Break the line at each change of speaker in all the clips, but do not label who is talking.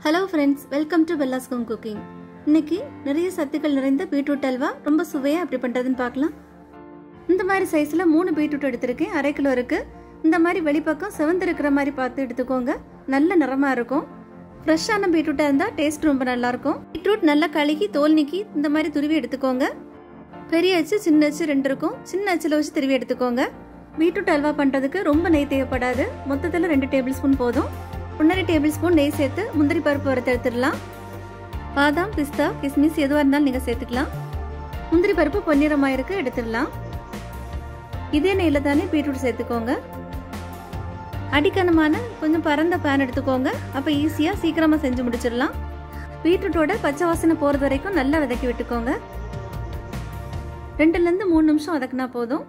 hello friends welcome to பெல்லாஸ்கோம் cooking இன்னைக்கு நிறைய சத்துக்கள் நிறைந்த பீட்ரூட் அல்வா ரொம்ப சுவையாக எப்படி பண்ணுறதுன்னு பார்க்கலாம் இந்த மாதிரி சைஸில் மூணு பீட்ரூட் எடுத்திருக்கேன் அரை கிலோ இருக்கு இந்த மாதிரி வெளிப்பக்கம் செவந்து இருக்கிற மாதிரி பார்த்து எடுத்துக்கோங்க நல்ல நிறமாக இருக்கும் ஃப்ரெஷ்ஷான பீட்ரூட்டாக இருந்தால் டேஸ்ட் ரொம்ப நல்லா இருக்கும் பீட்ரூட் நல்லா கழுகி தோல் நீக்கி இந்த மாதிரி துருவி எடுத்துக்கோங்க பெரிய அச்சு சின்ன அச்சு ரெண்டு இருக்கும் சின்ன அச்சில் வச்சு திருவி எடுத்துக்கோங்க பீட்ரூட் அல்வா பண்ணுறதுக்கு ரொம்ப நெய் தேவைப்படாது மொத்தத்தில் ரெண்டு டேபிள் ஸ்பூன் போதும் ஒன்றரை டேபிள் ஸ்பூன் நெய் சேர்த்து முந்திரி பருப்பு வறுத்து எடுத்துடலாம் பாதாம் பிஸ்தா கிஸ்மிஸ் எதுவாக இருந்தாலும் நீங்கள் சேர்த்துக்கலாம் முந்திரி பருப்பு பொன்னிறமாக இருக்கு எடுத்துடலாம் இதே நெய்யில் தானே பீட்ரூட் சேர்த்துக்கோங்க அடிக்கனமான கொஞ்சம் பரந்த பேன் எடுத்துக்கோங்க அப்போ ஈஸியாக சீக்கிரமாக செஞ்சு முடிச்சிடலாம் பீட்ரூட்டோட பச்சை வாசனை போகிறது வரைக்கும் நல்லா வதக்கி விட்டுக்கோங்க ரெண்டுலேருந்து மூணு நிமிஷம் வதக்குனா போதும்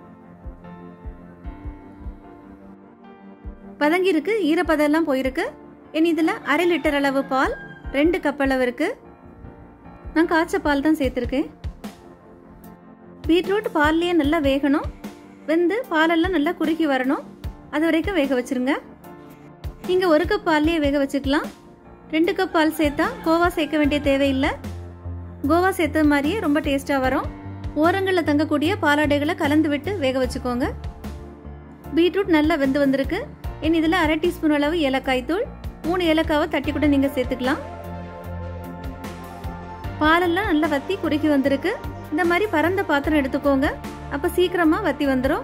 வதங்கி இருக்கு ஈரப்பதம் எல்லாம் போயிருக்கு இனி இதில் அரை லிட்டர் அளவு பால் ரெண்டு கப் அளவு இருக்கு நான் காய்ச்ச பால் தான் சேர்த்துருக்கேன் பீட்ரூட் பால்லையே நல்லா வேகணும் வெந்து பாலெல்லாம் நல்லா குறுக்கி வரணும் அது வரைக்கும் வேக வச்சிருங்க நீங்கள் ஒரு கப் பால்லையே வேக வச்சுக்கலாம் ரெண்டு கப் பால் சேர்த்தா கோவா சேர்க்க வேண்டிய தேவையில்லை கோவா சேர்த்த மாதிரியே ரொம்ப டேஸ்ட்டாக வரும் ஓரங்களில் தங்கக்கூடிய பாலாடைகளை கலந்து விட்டு வேக வச்சுக்கோங்க பீட்ரூட் நல்லா வெந்து வந்திருக்கு இனி இதில் அரை டீஸ்பூன் அளவு ஏலக்காய் தூள் மூணு ஏலக்காவை தட்டி கூட நீங்கள் சேர்த்துக்கலாம் பாலெல்லாம் நல்லா வத்தி குறுக்கி வந்திருக்கு இந்த மாதிரி பரந்த பாத்திரம் எடுத்துக்கோங்க அப்போ சீக்கிரமாக வத்தி வந்துடும்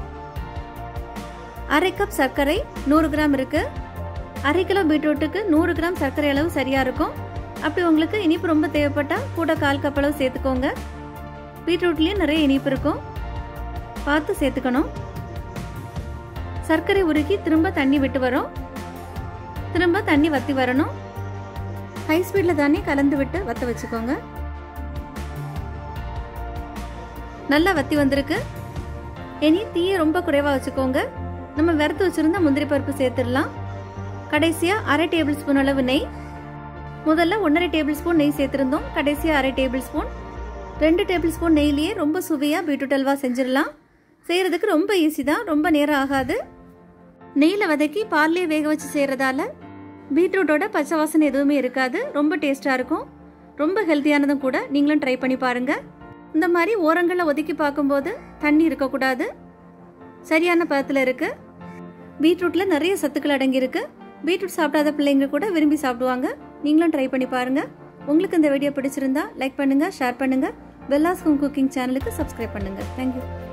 அரை கப் சர்க்கரை நூறு கிராம் இருக்கு அரை கிலோ பீட்ரூட்டுக்கு நூறு கிராம் சர்க்கரை அளவு சரியாக இருக்கும் அப்படி உங்களுக்கு இனிப்பு ரொம்ப தேவைப்பட்டால் கூட கால் கப் அளவு சேர்த்துக்கோங்க பீட்ரூட்லேயும் நிறைய இனிப்பு இருக்கும் பார்த்து சேர்த்துக்கணும் சர்க்கரை உருகி திரும்ப தண்ணி விட்டு வரும் திரும்ப தண்ணி வத்தி வரணும் ஹை ஸ்பீடில் தானே கலந்து விட்டு வத்த வச்சுக்கோங்க நல்லா வத்தி வந்திருக்கு இனி தீயை ரொம்ப குறைவாக வச்சுக்கோங்க நம்ம வறுத்து வச்சிருந்த முந்திரி பருப்பு சேர்த்துடலாம் கடைசியாக அரை டேபிள் ஸ்பூன் அளவு நெய் முதல்ல ஒன்றரை டேபிள் ஸ்பூன் நெய் சேர்த்துருந்தோம் கடைசியாக அரை டேபிள் ஸ்பூன் ரெண்டு டேபிள் ஸ்பூன் நெய்லேயே ரொம்ப சுவையாக பீட்ரூட் அல்வா செஞ்சிடலாம் செய்கிறதுக்கு ரொம்ப ஈஸி தான் ரொம்ப நேரம் ஆகாது நெய்யில் வதக்கி பால்லே வேக வச்சு செய்கிறதால பீட்ரூட்டோட பச்சை வாசனை எதுவுமே இருக்காது ரொம்ப டேஸ்ட்டாக இருக்கும் ரொம்ப ஹெல்த்தியானதும் கூட நீங்களும் ட்ரை பண்ணி பாருங்கள் இந்த மாதிரி ஓரங்களில் ஒதுக்கி பார்க்கும்போது தண்ணி இருக்கக்கூடாது சரியான பதத்தில் இருக்குது பீட்ரூட்டில் நிறைய சத்துக்கள் அடங்கியிருக்கு பீட்ரூட் சாப்பிடாத பிள்ளைங்க கூட விரும்பி சாப்பிடுவாங்க நீங்களும் ட்ரை பண்ணி பாருங்கள் உங்களுக்கு இந்த வீடியோ பிடிச்சிருந்தா லைக் பண்ணுங்கள் ஷேர் பண்ணுங்கள் பெல்லாஸ்கும் குக்கிங் சேனலுக்கு சப்ஸ்கிரைப் பண்ணுங்கள் தேங்க்யூ